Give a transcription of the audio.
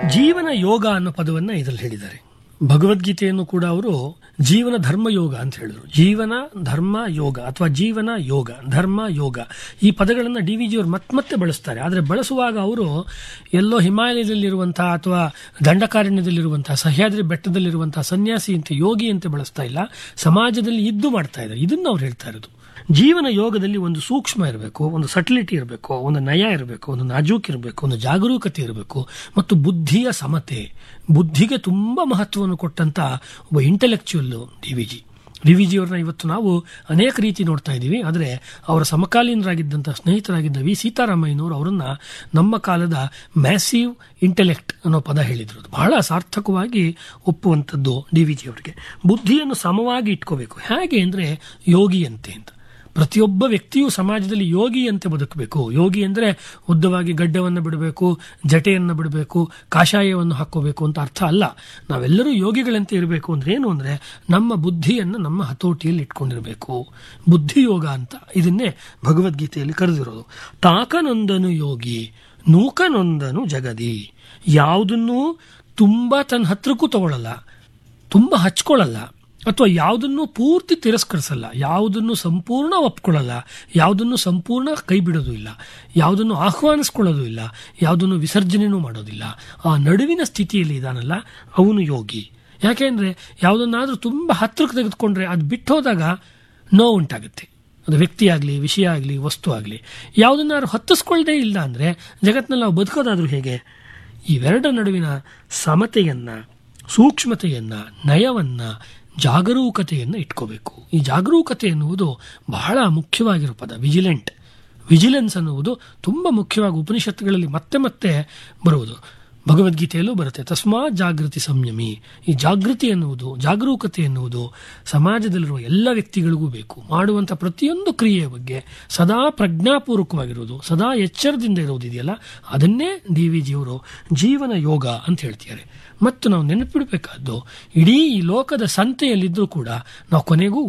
ಜೀವನ ಯೋಗ ಅನ್ನೋ ಪದವನ್ನ ಇದರಲ್ಲಿ ಹೇಳಿದ್ದಾರೆ ಭಗವದ್ಗೀತೆಯನ್ನು ಕೂಡ ಅವರು ಜೀವನ ಧರ್ಮ ಯೋಗ ಅಂತ ಹೇಳಿದ್ರು ಜೀವನ ಧರ್ಮ ಯೋಗ ಅಥವಾ ಜೀವನ ಯೋಗ ಧರ್ಮ ಯೋಗ ಈ ಪದಗಳನ್ನು ಡಿ ವಿ ಜಿಯವರು ಮತ್ತೆ ಮತ್ತೆ ಬಳಸ್ತಾರೆ ಆದರೆ ಬಳಸುವಾಗ ಅವರು ಎಲ್ಲೋ ಹಿಮಾಲಯದಲ್ಲಿರುವಂತಹ ಅಥವಾ ದಂಡಕಾರಣ್ಯದಲ್ಲಿರುವಂತಹ ಸಹ್ಯಾದ್ರಿ ಬೆಟ್ಟದಲ್ಲಿರುವಂತಹ ಸನ್ಯಾಸಿ ಅಂತ ಯೋಗಿ ಅಂತ ಬಳಸ್ತಾ ಇಲ್ಲ ಸಮಾಜದಲ್ಲಿ ಇದ್ದು ಮಾಡ್ತಾ ಇದ್ದಾರೆ ಇದನ್ನು ಅವ್ರು ಹೇಳ್ತಾ ಇರೋದು ಜೀವನ ಯೋಗದಲ್ಲಿ ಒಂದು ಸೂಕ್ಷ್ಮ ಇರಬೇಕು ಒಂದು ಸಟಿಲಿಟಿ ಇರಬೇಕು ಒಂದು ನಯ ಇರಬೇಕು ಒಂದು ನಾಜೂಕ್ ಇರಬೇಕು ಒಂದು ಜಾಗರೂಕತೆ ಇರಬೇಕು ಮತ್ತು ಬುದ್ಧಿಯ ಸಮತೆ ಬುದ್ಧಿಗೆ ತುಂಬಾ ಮಹತ್ವವನ್ನು ಕೊಟ್ಟಂತ ಒಬ್ಬ intellectual D V G D V G ಅವ್ರನ್ನ ಇವತ್ತು ನಾವು ಅನೇಕ ರೀತಿ ನೋಡ್ತಾ ಇದ್ದೀವಿ ಆದರೆ ಅವರ ಸಮಕಾಲೀನರಾಗಿದ್ದಂಥ ಸ್ನೇಹಿತರಾಗಿದ್ದ ವಿ ಸೀತಾರಾಮಯ್ಯನವರು ಅವರನ್ನ ನಮ್ಮ ಕಾಲದ ಮ್ಯಾಸಿವ್ ಇಂಟೆಲೆಕ್ಟ್ ಅನ್ನೋ ಪದ ಹೇಳಿದ್ರು ಅದು ಬಹಳ ಸಾರ್ಥಕವಾಗಿ ಒಪ್ಪುವಂಥದ್ದು ಡಿ ವಿ ಜಿ ಅವರಿಗೆ ಬುದ್ಧಿಯನ್ನು ಸಮವಾಗಿ ಇಟ್ಕೋಬೇಕು ಹೇಗೆ ಅಂದರೆ ಯೋಗಿಯಂತೆ ಅಂತ ಪ್ರತಿಯೊಬ್ಬ ವ್ಯಕ್ತಿಯು ಸಮಾಜದಲ್ಲಿ ಯೋಗಿಯಂತೆ ಬದುಕಬೇಕು ಯೋಗಿ ಅಂದರೆ ಉದ್ದವಾಗಿ ಗಡ್ಡವನ್ನು ಬಿಡಬೇಕು ಜಟೆಯನ್ನು ಬಿಡಬೇಕು ಕಾಷಾಯವನ್ನು ಹಾಕೋಬೇಕು ಅಂತ ಅರ್ಥ ಅಲ್ಲ ನಾವೆಲ್ಲರೂ ಯೋಗಿಗಳಂತೆ ಇರಬೇಕು ಅಂದ್ರೆ ಏನು ಅಂದರೆ ನಮ್ಮ ಬುದ್ಧಿಯನ್ನು ನಮ್ಮ ಹತೋಟಿಯಲ್ಲಿ ಇಟ್ಕೊಂಡಿರಬೇಕು ಬುದ್ಧಿಯೋಗ ಅಂತ ಇದನ್ನೇ ಭಗವದ್ಗೀತೆಯಲ್ಲಿ ಕರೆದಿರೋದು ತಾಕನೊಂದನು ಯೋಗಿ ನೂಕನೊಂದನು ಜಗದಿ ಯಾವುದನ್ನೂ ತುಂಬ ತನ್ನ ಹತ್ರಕ್ಕೂ ತಗೊಳ್ಳಲ್ಲ ತುಂಬ ಹಚ್ಕೊಳ್ಳಲ್ಲ ಅಥವಾ ಯಾವುದನ್ನು ಪೂರ್ತಿ ತಿರಸ್ಕರಿಸಲ್ಲ ಯಾವುದನ್ನು ಸಂಪೂರ್ಣ ಒಪ್ಕೊಳ್ಳಲ್ಲ ಯಾವುದನ್ನು ಸಂಪೂರ್ಣ ಕೈ ಬಿಡೋದು ಇಲ್ಲ ಯಾವುದನ್ನು ಆಹ್ವಾನಿಸ್ಕೊಳ್ಳೋದು ಇಲ್ಲ ಯಾವುದನ್ನು ವಿಸರ್ಜನೆಯೂ ಮಾಡೋದಿಲ್ಲ ಆ ನಡುವಿನ ಸ್ಥಿತಿಯಲ್ಲಿ ಇದಾನಲ್ಲ ಅವನು ಯೋಗಿ ಯಾಕೆಂದ್ರೆ ಯಾವುದನ್ನಾದ್ರೂ ತುಂಬ ಹತ್ರಕ್ಕೆ ತೆಗೆದುಕೊಂಡ್ರೆ ಅದು ಬಿಟ್ಟು ಹೋದಾಗ ನೋವು ಉಂಟಾಗುತ್ತೆ ಅದು ವ್ಯಕ್ತಿ ಆಗಲಿ ವಿಷಯ ಆಗಲಿ ವಸ್ತು ಆಗಲಿ ಯಾವುದನ್ನಾದ್ರೂ ಹತ್ತಿಸ್ಕೊಳ್ಳದೇ ಇಲ್ಲ ಅಂದರೆ ಜಗತ್ತಿನಲ್ಲಿ ನಾವು ಬದುಕೋದಾದ್ರೂ ಹೇಗೆ ಇವೆರಡರ ನಡುವಿನ ಸಮತೆಯನ್ನ ಸೂಕ್ಷ್ಮತೆಯನ್ನ ನಯವನ್ನ ಜಾಗರೂಕತೆಯನ್ನು ಇಟ್ಕೋಬೇಕು ಈ ಜಾಗರೂಕತೆ ಎನ್ನುವುದು ಬಹಳ ಮುಖ್ಯವಾಗಿರೋ ಪದ ವಿಜಿಲೆಂಟ್ ವಿಜಿಲೆನ್ಸ್ ಅನ್ನುವುದು ತುಂಬ ಮುಖ್ಯವಾಗಿ ಉಪನಿಷತ್ತುಗಳಲ್ಲಿ ಮತ್ತೆ ಮತ್ತೆ ಬರುವುದು ಭಗವದ್ಗೀತೆಯಲ್ಲೂ ಬರುತ್ತೆ ತಸ್ಮಾ ಜಾಗೃತಿ ಸಂಯಮಿ ಈ ಜಾಗೃತಿ ಎನ್ನುವುದು ಜಾಗರೂಕತೆ ಎನ್ನುವುದು ಸಮಾಜದಲ್ಲಿರುವ ಎಲ್ಲ ವ್ಯಕ್ತಿಗಳಿಗೂ ಬೇಕು ಮಾಡುವಂಥ ಪ್ರತಿಯೊಂದು ಕ್ರಿಯೆಯ ಬಗ್ಗೆ ಸದಾ ಪ್ರಜ್ಞಾಪೂರ್ವಕವಾಗಿರುವುದು ಸದಾ ಎಚ್ಚರದಿಂದ ಇರುವುದಿದೆಯಲ್ಲ ಅದನ್ನೇ ಡಿ ವಿ ಜಿಯವರು ಜೀವನ ಯೋಗ ಅಂತ ಹೇಳ್ತಿದ್ದಾರೆ ಮತ್ತು ನಾವು ನೆನಪಿಡಬೇಕಾದ್ದು ಇಡೀ ಈ ಲೋಕದ ಸಂತೆಯಲ್ಲಿದ್ದರೂ ಕೂಡ ನಾವು ಕೊನೆಗೂ